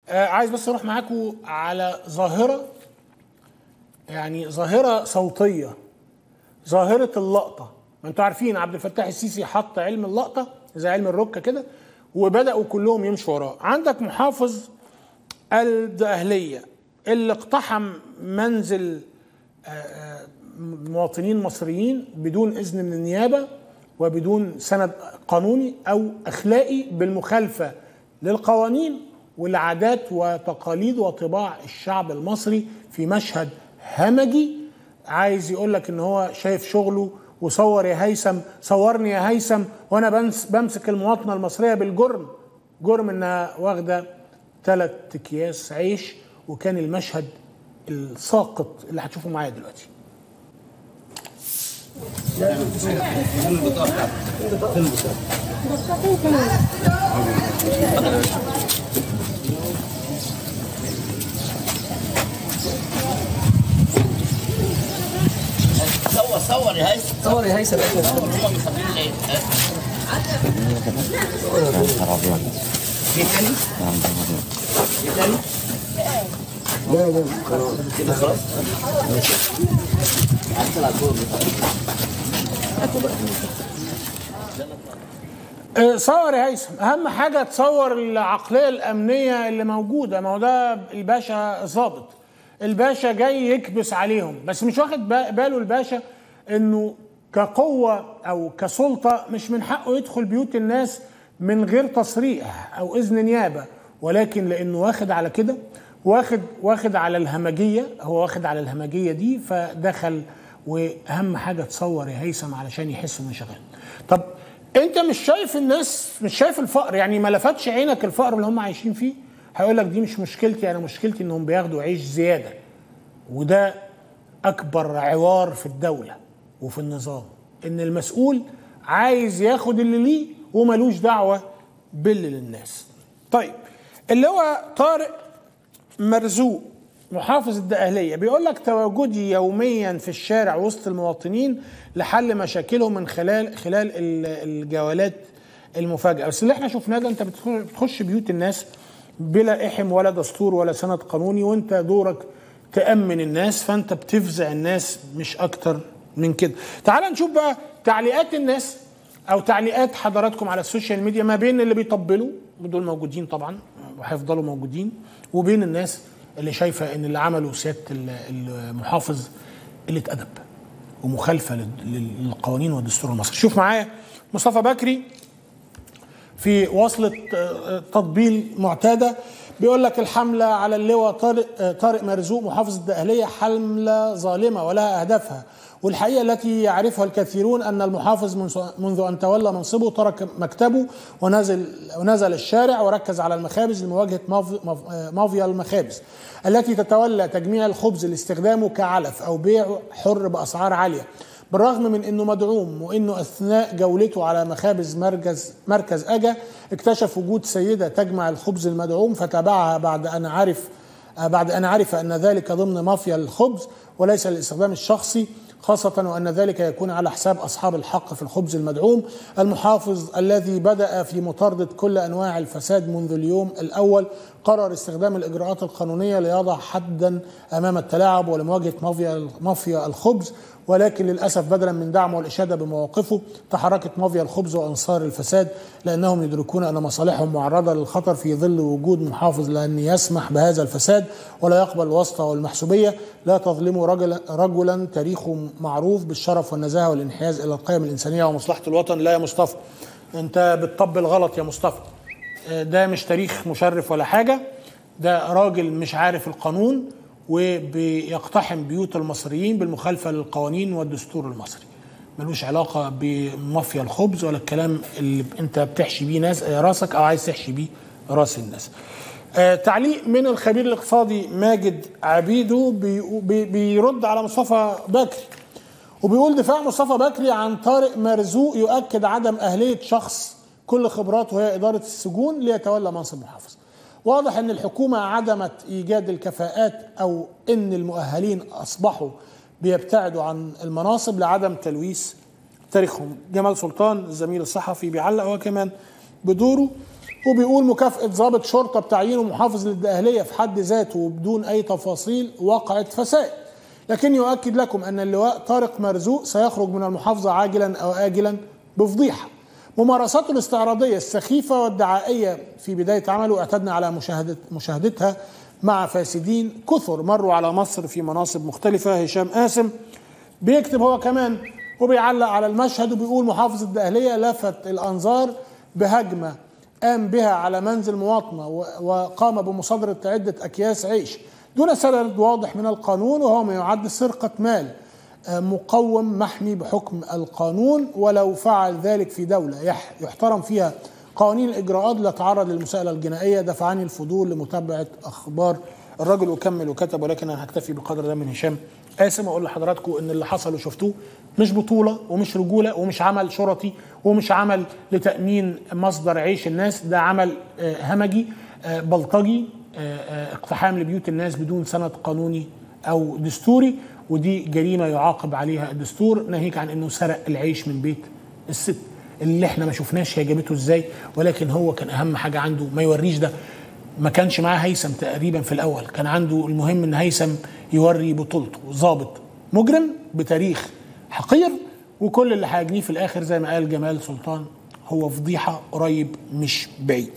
آه عايز بس اروح معاكم على ظاهره يعني ظاهره صوتيه ظاهره اللقطه ما انتوا عارفين عبد الفتاح السيسي حط علم اللقطه زي علم الركه كده وبداوا كلهم يمشوا وراه عندك محافظ الدقهليه اللي اقتحم منزل آه، آه، مواطنين مصريين بدون اذن من النيابه وبدون سند قانوني او اخلاقي بالمخالفه للقوانين والعادات وتقاليد وطباع الشعب المصري في مشهد همجي عايز يقول لك ان هو شايف شغله وصور يا هيثم صورني يا هيثم وانا بمس بمسك المواطنه المصريه بالجرم جرم انها واخده ثلاث اكياس عيش وكان المشهد الساقط اللي هتشوفه معايا دلوقتي صور صور يا هيثم صور يا هيثم هم مصابين ليه؟ في تاني؟ في تاني؟ لا لا خلاص كده خلاص؟ هطلع فوق آه، صور يا هيثم اهم حاجه تصور العقليه الامنيه اللي موجوده ما هو ده الباشا ظابط الباشا جاي يكبس عليهم بس مش واخد با- باله الباشا انه كقوه او كسلطه مش من حقه يدخل بيوت الناس من غير تصريح او اذن نيابه ولكن لانه واخد على كده واخد واخد على الهمجيه هو واخد على الهمجيه دي فدخل واهم حاجه تصور يا هيثم علشان يحس انه شغال طب انت مش شايف الناس مش شايف الفقر يعني ما لفتش عينك الفقر اللي هم عايشين فيه هيقول لك دي مش مشكلتي انا مشكلتي انهم بياخدوا عيش زياده وده اكبر عوار في الدوله وفي النظام ان المسؤول عايز ياخد اللي ليه وملوش دعوه باللي للناس طيب اللي هو طارق مرزوق محافظ الدقهلية بيقول لك تواجدي يوميا في الشارع وسط المواطنين لحل مشاكلهم من خلال خلال ال- الجولات المفاجئة بس اللي احنا شفناه ده انت بتخ- بتخش بيوت الناس بلا احم ولا دستور ولا سند قانوني وانت دورك تأمن الناس فانت بتفزع الناس مش اكتر من كده تعال نشوف بقى تعليقات الناس او تعليقات حضراتكم على السوشيال ميديا ما بين اللي بيطبلوا ودول موجودين طبعا وهيفضلوا موجودين وبين الناس اللي شايفه ان اللي عمله سياده ال- المحافظ قله ادب ومخالفه لل- لل- للقوانين والدستور المصري شوف معايا مصطفى بكري في وصلة آه، تطبيل معتادة بيقول لك الحملة على اللواء طارق آه، طارق مرزوق محافظ الدقهلية حملة ظالمة ولها أهدافها والحقيقة التي يعرفها الكثيرون أن المحافظ منذ- منذ أن تولى منصبه ترك مكتبه ونزل ونزل الشارع وركز على المخابز لمواجهة ماف- ماف- آه، مافيا المخابز التي تتولى تجميع الخبز لاستخدامه كعلف أو بيعه حر بأسعار عالية بالرغم من انه مدعوم وانه اثناء جولته على مخابز مركز مركز اجا اكتشف وجود سيده تجمع الخبز المدعوم فتابعها بعد ان عرف بعد ان عرف ان ذلك ضمن مافيا الخبز وليس للاستخدام الشخصي خاصة وأن ذلك يكون على حساب أصحاب الحق في الخبز المدعوم المحافظ الذي بدأ في مطاردة كل أنواع الفساد منذ اليوم الأول قرر استخدام الإجراءات القانونية ليضع حدا أمام التلاعب ولمواجهة مافيا مافيا الخبز ولكن للأسف بدلا من دعمه والإشادة بمواقفه تحركت مافيا الخبز وأنصار الفساد لأنهم يدركون أن مصالحهم معرضة للخطر في ظل وجود محافظ لأن يسمح بهذا الفساد ولا يقبل الواسطة والمحسوبية لا تظلموا رجلا, رجلا تاريخه معروف بالشرف والنزاهة والانحياز إلى القيم الإنسانية ومصلحة الوطن لا يا مصطفى أنت بتطبل غلط يا مصطفى ده مش تاريخ مشرف ولا حاجة ده راجل مش عارف القانون وبيقتحم بيوت المصريين بالمخالفة للقوانين والدستور المصري ملوش علاقة بمافيا الخبز ولا الكلام اللي انت بتحشي بيه ناس راسك او عايز تحشي بيه راس الناس آه تعليق من الخبير الاقتصادي ماجد عبيدو بي بي بيرد على مصطفى بكري وبيقول دفاع مصطفى بكري عن طارق مرزوق يؤكد عدم أهلية شخص كل خبراته هي إدارة السجون ليتولى منصب محافظ واضح أن الحكومة عدمت إيجاد الكفاءات أو أن المؤهلين أصبحوا بيبتعدوا عن المناصب لعدم تلويث تاريخهم جمال سلطان الزميل الصحفي بيعلق هو كمان بدوره وبيقول مكافأة ضابط شرطة بتعيينه محافظ للدقهلية في حد ذاته وبدون أي تفاصيل وقعت فساد لكن يؤكد لكم أن اللواء طارق مرزوق سيخرج من المحافظة عاجلا أو آجلا بفضيحة ممارساته الاستعراضية السخيفة والدعائية في بداية عمله اعتدنا على مشاهدة مشاهدتها مع فاسدين كثر مروا على مصر في مناصب مختلفة هشام قاسم بيكتب هو كمان وبيعلق على المشهد وبيقول محافظ الدقهلية لفت الأنظار بهجمة قام بها على منزل مواطنة و- وقام بمصادرة عدة أكياس عيش دون سند واضح من القانون وهو ما يعد سرقة مال آه، مقوم محمي بحكم القانون ولو فعل ذلك في دولة يح- يحترم فيها قوانين الإجراءات لا تعرض للمساءلة الجنائية دفعني الفضول لمتابعة أخبار الرجل وكمل وكتب ولكن أنا هكتفي بقدر ده من هشام قاسم أقول لحضراتكم إن اللي حصل وشفتوه مش بطولة ومش رجولة ومش عمل شرطي ومش عمل لتأمين مصدر عيش الناس ده عمل آه، همجي آه، بلطجي آه، آه، اقتحام لبيوت الناس بدون سند قانوني او دستوري ودي جريمه يعاقب عليها الدستور ناهيك عن انه سرق العيش من بيت الست اللي احنا ما شفناش هي جابته ازاي ولكن هو كان اهم حاجه عنده ما يوريش ده ما كانش معاه هيثم تقريبا في الاول كان عنده المهم ان هيثم يوري بطولته ضابط مجرم بتاريخ حقير وكل اللي هيجنيه في الاخر زي ما قال جمال سلطان هو فضيحه قريب مش بعيد